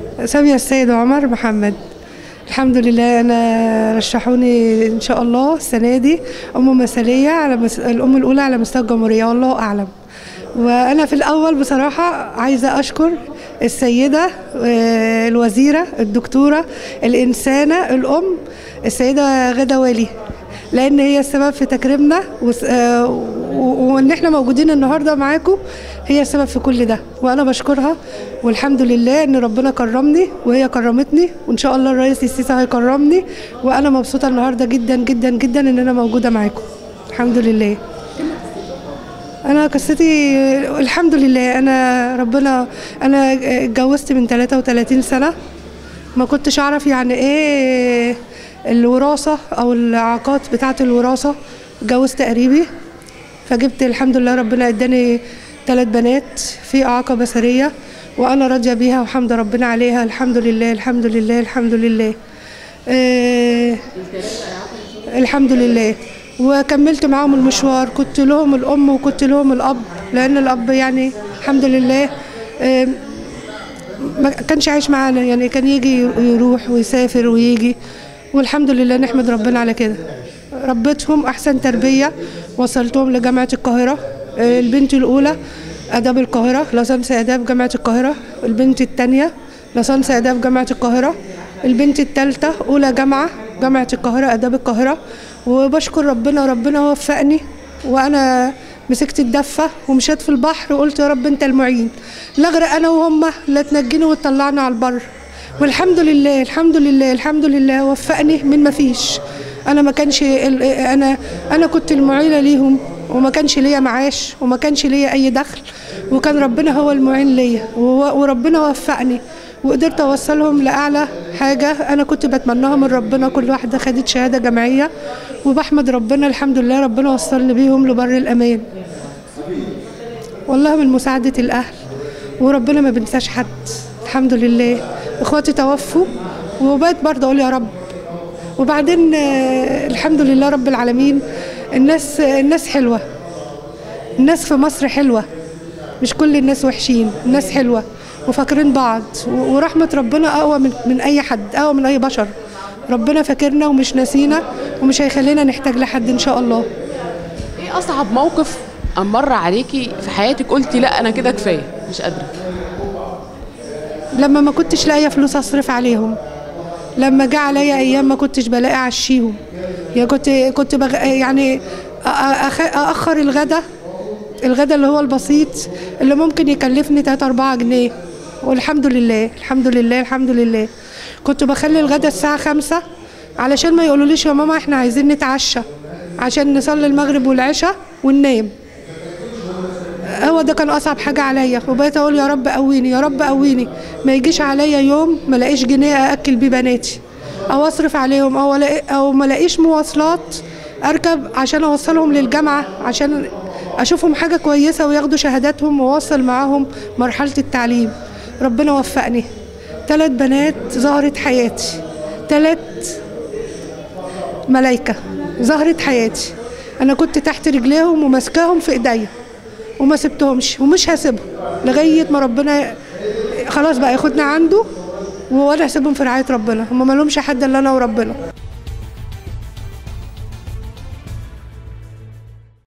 سامية السيد عمر محمد الحمد لله انا رشحوني ان شاء الله السنه دي ام مثاليه على مس... الام الاولى على مستوى الجمهوريه والله اعلم وانا في الاول بصراحه عايزه اشكر السيده آه، الوزيره الدكتوره الانسانه الام السيده غدا والي لان هي السبب في تكريمنا وس- آه، و- وان احنا موجودين النهارده معاكم هي السبب في كل ده وانا بشكرها والحمد لله ان ربنا كرمني وهي كرمتني وان شاء الله الرئيس السيسي هيكرمني وانا مبسوطه النهارده جدا جدا جدا ان انا موجوده معاكم الحمد لله انا قصتي الحمد لله انا ربنا انا اتجوزت من 33 سنه ما كنتش اعرف يعني ايه الوراثه او الاعاقات بتاعه الوراثه اتجوزت قريبي فجبت الحمد لله ربنا اداني ثلاث بنات في اعاقه بصريه وانا راضيه بيها وحمد ربنا عليها الحمد لله الحمد لله الحمد لله آه الحمد لله وكملت معاهم المشوار كنت لهم الام وكنت لهم الاب لان الاب يعني الحمد لله آه، ما كانش عايش معانا يعني كان يجي يروح ويسافر ويجي والحمد لله نحمد ربنا على كده ربيتهم احسن تربيه وصلتهم لجامعه القاهره آه، البنت الاولى اداب القاهره لسانس اداب جامعه القاهره البنت الثانيه لسانس اداب جامعه القاهره البنت الثالثه اولى جامعه جامعه القاهره اداب القاهره وبشكر ربنا ربنا وفقني وانا مسكت الدفة ومشيت في البحر وقلت يا رب انت المعين لا اغرق انا وهم لا تنجيني وتطلعنا على البر والحمد لله الحمد لله الحمد لله وفقني من ما فيش انا ما كانش ال- انا انا كنت المعينه ليهم وما كانش ليا معاش وما كانش ليا اي دخل وكان ربنا هو المعين ليا وهو- وربنا وفقني وقدرت اوصلهم لاعلى حاجه انا كنت بتمناها من ربنا كل واحده خدت شهاده جامعيه وبحمد ربنا الحمد لله ربنا وصلني بيهم لبر الامان والله من مساعده الاهل وربنا ما بنساش حد الحمد لله اخواتي توفوا وبقيت برضه اقول يا رب وبعدين آه، الحمد لله رب العالمين الناس الناس حلوه الناس في مصر حلوه مش كل الناس وحشين الناس حلوه وفاكرين بعض و- ورحمه ربنا اقوى من, من اي حد اقوى من اي بشر ربنا فاكرنا ومش ناسينا ومش هيخلينا نحتاج لحد ان شاء الله ايه اصعب موقف مر عليكي في حياتك قلتي لا انا كده كفايه مش قادره لما ما كنتش لاقيه فلوس اصرف عليهم لما جه عليا ايام ما كنتش بلاقي اعشيهم يعني كنت كنت بغ... يعني أ- أخ... اخر الغدا الغدا اللي هو البسيط اللي ممكن يكلفني 3 4 جنيه والحمد لله الحمد لله الحمد لله كنت بخلي الغدا الساعه 5 علشان ما يقولوليش يا ماما احنا عايزين نتعشى عشان نصلي المغرب والعشاء وننام هو ده كان اصعب حاجه عليا وبقيت اقول يا رب قويني يا رب قويني ما يجيش عليا يوم ما الاقيش جنيه ااكل بيه بناتي او اصرف عليهم او ألاقي او ما الاقيش مواصلات اركب عشان اوصلهم للجامعه عشان اشوفهم حاجه كويسه وياخدوا شهاداتهم واوصل معاهم مرحله التعليم ربنا وفقني ثلاث بنات ظهرت حياتي ثلاث ملايكة ظهرت حياتي أنا كنت تحت رجليهم وماسكاهم في إيديا وما سبتهمش ومش هسيبهم لغاية ما ربنا خلاص بقى ياخدنا عنده وانا هسيبهم في رعاية ربنا هم مالهمش حد الا انا وربنا